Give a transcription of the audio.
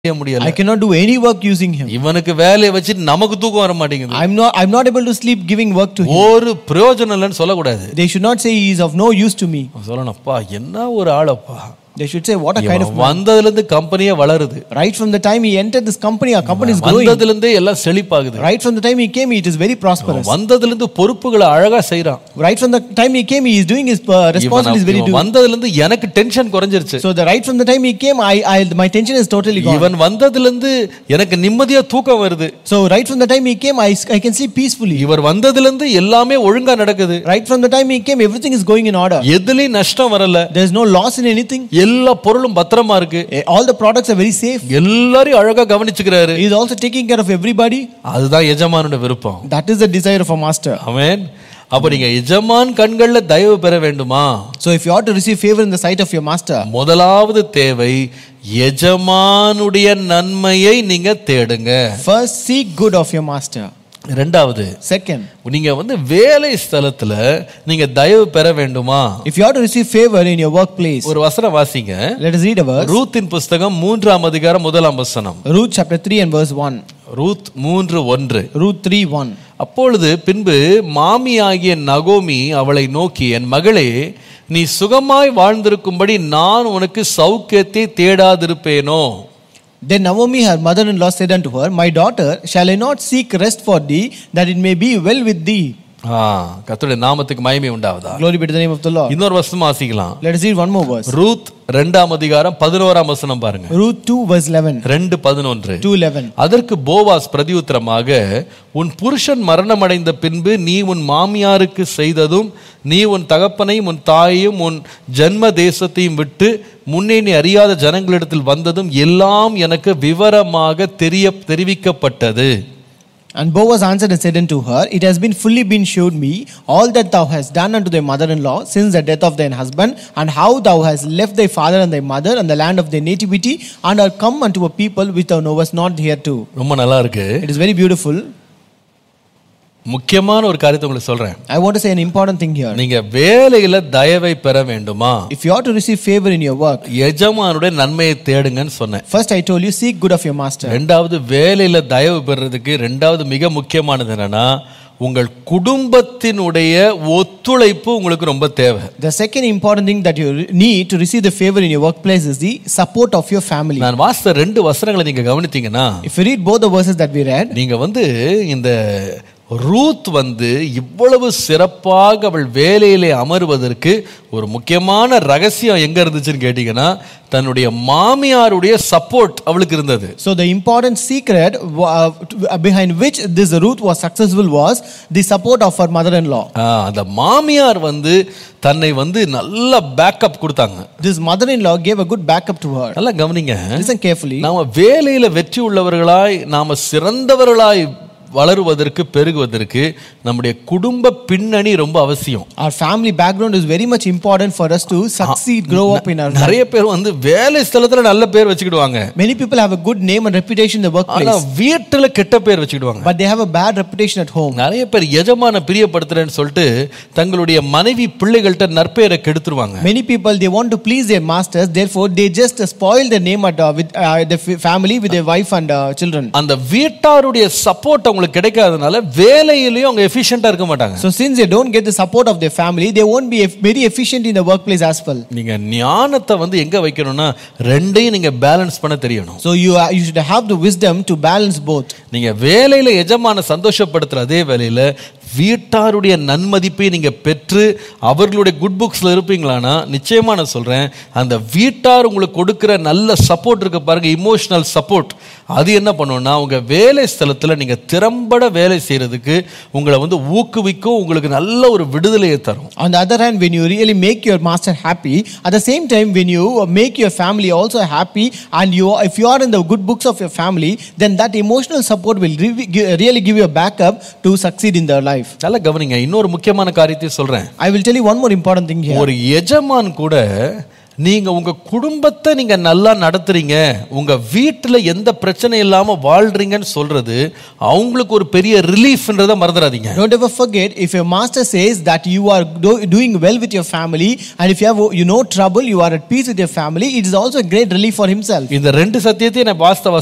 செய்ய முடியல I cannot do any work using him. இவனுக்கு வேலையை வச்சுட்டு நமக்கு தூக்கம் வர மாட்டேங்குது I'm not I'm not able to sleep giving work to him. ஒரு பிரயோஜனம் இல்லைன்னு சொல்லக்கூடாது They should not say he is of no use to me. சொல்லணும் அப்பா என்ன ஒரு ஆளப்பா They should say what a kind of இவன் வந்ததுல இருந்து கம்பெனியே வளருது right from the time he entered this company, our company is growing. வந்ததுல இருந்தே எல்லாம் செழிப்பாகுது Right from the time he came, it is very prosperous. வந்ததுல இருந்து பொறுப்புகளை அழகா செய்யறான் Right from the time he came, he is doing his uh, responsibilities very due. வந்ததுல இருந்து எனக்கு டென்ஷன் குறைஞ்சிருச்சு So the right from the time he came, I, I my tension is totally gone. இவன் வந்ததுல இருந்து எனக்கு நிம்மதியா தூக்கம் வருது So right from the time he came, I, I can sleep peacefully. இவர் வந்ததுல இருந்து எல்லாமே ஒழுங்கா நடக்குது Right from the time he came, everything is going in order. எதுலயும் நஷ்டம் வரல There is no loss in anything. எல்லா பொருளும் பத்திரமா இருக்கு Eh, All the products are very safe. எல்லாரையும் அழகா கவனிச்சுக்கிறாரு He is also taking care of everybody. அதுதான் எஜமானோட விருப்பம் That is the desire of a master. அவன் அப்ப நீங்க எஜமான் கண்கள்ல தயவு பெற வேண்டுமா So if you ought to receive favor in the sight of your master, முதலாவது தேவை எஜமானுடைய நன்மையை நீங்க தேடுங்க first seek good of your master. ரெண்டாவது Second, நீங்க வந்து வேலை ஸ்தலத்துல நீங்க தயவு பெற வேண்டுமா if you ought to receive favor in your workplace, ஒரு வசனம் வாசிங்க let us read a verse. ரூத்தின் புஸ்தகம் மூன்றாம் அதிகாரம் முதலாம் வசனம் Ruth chapter 3 and verse 1. Ruth மூன்று ஒன்று Ruth 3 1. அப்பொழுது பின்பு மாமியாகிய நகோமி அவளை நோக்கி என் மகளே நீ சுகமாய் வாழ்ந்திருக்கும்படி நான் உனக்கு சௌக்கியத்தை தேடாதிருப்பேனோ Then Naomi, her mother in law, said unto her, My daughter, shall I not seek rest for thee, that it may be well with thee? ஆ கர்த்தருடைய நாமத்துக்கு மகிமை உண்டாவதா Glory be to the name of the Lord. இன்னொரு வசனம் வாசிக்கலாம் Let us read one more verse. Ruth ரெண்டாம் அதிகாரம் பதினோராம் வசனம் பாருங்க Ruth 2 verse 11. ரெண்டு பதினொன்று 2 11. அதற்கு போவாஸ் பிரதியுத்தரமாக உன் புருஷன் மரணமடைந்த பின்பு நீ உன் மாமியாருக்கு செய்ததும் நீ உன் தகப்பனையும் உன் தாயையும் உன் ஜன்ம தேசத்தையும் விட்டு முன்னே நீ அறியாத ஜனங்களிடத்தில் வந்ததும் எல்லாம் எனக்கு விவரமாக தெரிய தெரிவிக்கப்பட்டது And Boaz answered and said unto her, It has been fully been showed me all that thou hast done unto thy mother-in-law since the death of thine husband, and how thou hast left thy father and thy mother and the land of thy nativity, and art come unto a people which thou knowest not hereto. ரொம்ப நல்லா இருக்கு It is very beautiful. முக்கியமான ஒரு காரியத்தை உங்களுக்கு சொல்றேன் I want to say an important thing here. நீங்க வேலையில தயவை பெற வேண்டுமா If you ought to receive favor in your work, எஜமானுடைய நன்மையை தேடுங்கன்னு சொன்னேன் first I told you, seek good of your master. ரெண்டாவது வேலையில தயவு பெறுறதுக்கு ரெண்டாவது மிக முக்கியமானது என்னன்னா உங்கள் குடும்பத்தினுடைய ஒத்துழைப்பு உங்களுக்கு ரொம்ப தேவை The second important thing that you re- need to receive the favor in your workplace is the support of your family. நான் வாசித்த ரெண்டு வசனங்களை நீங்க கவனித்தீங்கன்னா If you read both the verses that we read, நீங்க வந்து இந்த ரூத் வந்து இவ்வளவு சிறப்பாக அவள் வேலையிலே அமருவதற்கு ஒரு முக்கியமான ரகசியம் எங்க இருந்துச்சுன்னு கேட்டீங்கன்னா தன்னுடைய மாமியாருடைய சப்போர்ட் அவளுக்கு இருந்தது So the important secret wa- uh, to- uh, behind which this Ruth was successful was the support of her mother-in-law. ஆ, அந்த மாமியார் வந்து தன்னை வந்து நல்ல பேக்கப் கொடுத்தாங்க This mother-in-law gave a good backup to her. நல்லா கவனிங்க Listen carefully. நாம வேலையில வெற்றி உள்ளவர்களாய் நாம சிறந்தவர்களாய் வளருவதற்கு பெருகுவதற்கு நம்முடைய குடும்ப பின்னணி ரொம்ப அவசியம் Our family background is very much important for us to succeed, grow up in our life. நிறைய பேர் வந்து வேலை ஸ்தலத்துல நல்ல பேர் வச்சுக்கிடுவாங்க Many people have a good name and reputation in the ஆனா workplace, வீட்டுல கெட்ட பேர் வச்சுக்கிடுவாங்க but they have a bad reputation at home. நிறைய பேர் எஜமான பிரியப்படுத்துறேன்னு சொல்லிட்டு தங்களுடைய மனைவி பிள்ளைகள்கிட்ட நற்பெயரை கெடுத்துருவாங்க Many people they want to please their masters, therefore they just uh, spoil their name at uh, with uh, the f- family with their wife and uh, children. அந்த வீட்டாருடைய support அவங்களுக்கு கிடைக்காதனால வேலையிலயும் அவங்க எஃபிஷியண்டா இருக்க மாட்டாங்க So since they don't get the support of their family, they won't be eff- very efficient in the workplace as well. நீங்க ஞானத்தை வந்து எங்க வைக்கணும்னா ரெண்டையும் நீங்க பேலன்ஸ் பண்ண தெரியணும் So you are, you should have the wisdom to balance both. நீங்க வேலையில எஜமான சந்தோஷப்படுத்துற அதே வேலையில வீட்டாருடைய நன்மதிப்பை நீங்க பெற்று அவர்களுடைய குட் புக்ஸ்ல இருப்பீங்களானா நிச்சயமா நான் சொல்றேன் அந்த வீட்டார் உங்களுக்கு கொடுக்கிற நல்ல சப்போர்ட் இருக்கு பாருங்க இமோஷனல் சப்போர்ட் அது என்ன பண்ணும்னா உங்க வேலை ஸ்தலத்துல நீங்க திறம்பட வேலை செய்யறதுக்கு உங்களை வந்து ஊக்குவிக்கும் உங்களுக்கு நல்ல ஒரு விடுதலையை தரும் On the other hand, when you really make your master happy, at the same time, when you uh, make your family also happy, and you, if you are in the good books of your family, then that emotional support will re- gi- really give you a backup to succeed in their life. நல்லா கவனிங்க இன்னொரு முக்கியமான காரியத்தை சொல்றேன் I will tell you one more important thing here. ஒரு எஜமான் கூட நீங்க உங்க குடும்பத்தை நீங்க நல்லா நடத்துறீங்க உங்க வீட்டுல எந்த பிரச்சனை இல்லாம வாழ்றீங்கன்னு சொல்றது அவங்களுக்கு ஒரு பெரிய ரிலீஃப்ன்றதை மறந்துடாதீங்க Don't ever forget if your master says that you are do- doing well with your family and if you have you know trouble, you are at peace with your family, it is also a great relief for himself. இந்த ரெண்டு சத்தியத்தையும் நான் வாஸ்தவ